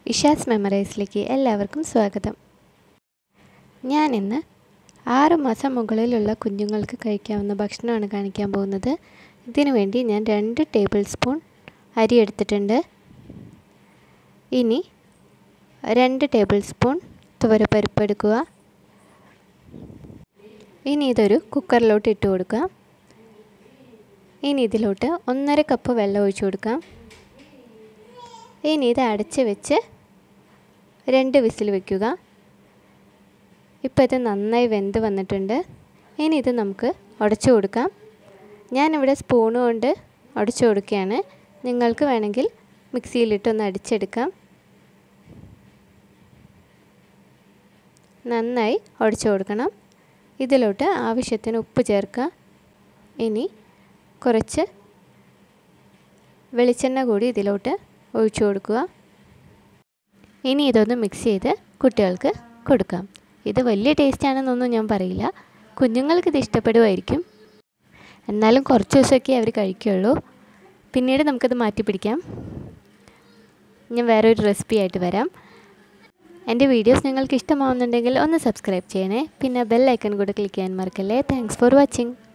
ഇഷാസ് മെമ്മറൈസിലേക്ക് എല്ലാവർക്കും സ്വാഗതം ഞാനിന്ന് ആറ് മാസം മുകളിലുള്ള കുഞ്ഞുങ്ങൾക്ക് കഴിക്കാവുന്ന ഭക്ഷണമാണ് കാണിക്കാൻ പോകുന്നത് ഇതിനു വേണ്ടി ഞാൻ രണ്ട് ടേബിൾ സ്പൂൺ അരി എടുത്തിട്ടുണ്ട് ഇനി രണ്ട് ടേബിൾ സ്പൂൺ തുവരപ്പരിപ്പ് എടുക്കുക ഇനി ഇതൊരു കുക്കറിലോട്ട് ഇട്ട് കൊടുക്കുക ഇനി ഇതിലോട്ട് ഒന്നര കപ്പ് വെള്ളം ഒഴിച്ചു കൊടുക്കാം ഇനി ഇത് അടച്ച് വെച്ച് രണ്ട് വിസിൽ വെക്കുക ഇപ്പോൾ ഇത് നന്നായി വെന്ത് വന്നിട്ടുണ്ട് ഇനി ഇത് നമുക്ക് ഉടച്ചു കൊടുക്കാം ഞാനിവിടെ സ്പൂണ് കൊണ്ട് ഉടച്ചു കൊടുക്കുകയാണ് നിങ്ങൾക്ക് വേണമെങ്കിൽ മിക്സിയിലിട്ടൊന്ന് അടിച്ചെടുക്കാം നന്നായി ഉടച്ചു കൊടുക്കണം ഇതിലോട്ട് ആവശ്യത്തിന് ഉപ്പ് ചേർക്കുക ഇനി കുറച്ച് വെളിച്ചെണ്ണ കൂടി ഇതിലോട്ട് ഒഴിച്ചു കൊടുക്കുക ഇനി ഇതൊന്ന് മിക്സ് ചെയ്ത് കുട്ടികൾക്ക് കൊടുക്കാം ഇത് വലിയ ടേസ്റ്റ് ആണെന്നൊന്നും ഞാൻ പറയില്ല കുഞ്ഞുങ്ങൾക്ക് ഇത് ഇഷ്ടപ്പെടുമായിരിക്കും എന്നാലും കുറച്ച് ദിവസമൊക്കെ അവർ കഴിക്കുള്ളൂ പിന്നീട് നമുക്കത് മാറ്റി പിടിക്കാം ഞാൻ വേറൊരു റെസിപ്പി ആയിട്ട് വരാം എൻ്റെ വീഡിയോസ് നിങ്ങൾക്ക് ഇഷ്ടമാവുന്നുണ്ടെങ്കിൽ ഒന്ന് സബ്സ്ക്രൈബ് ചെയ്യണേ പിന്നെ ബെൽ ഐക്കൺ കൂടെ ക്ലിക്ക് ചെയ്യാൻ മറക്കല്ലേ താങ്ക്സ് ഫോർ വാച്ചിങ്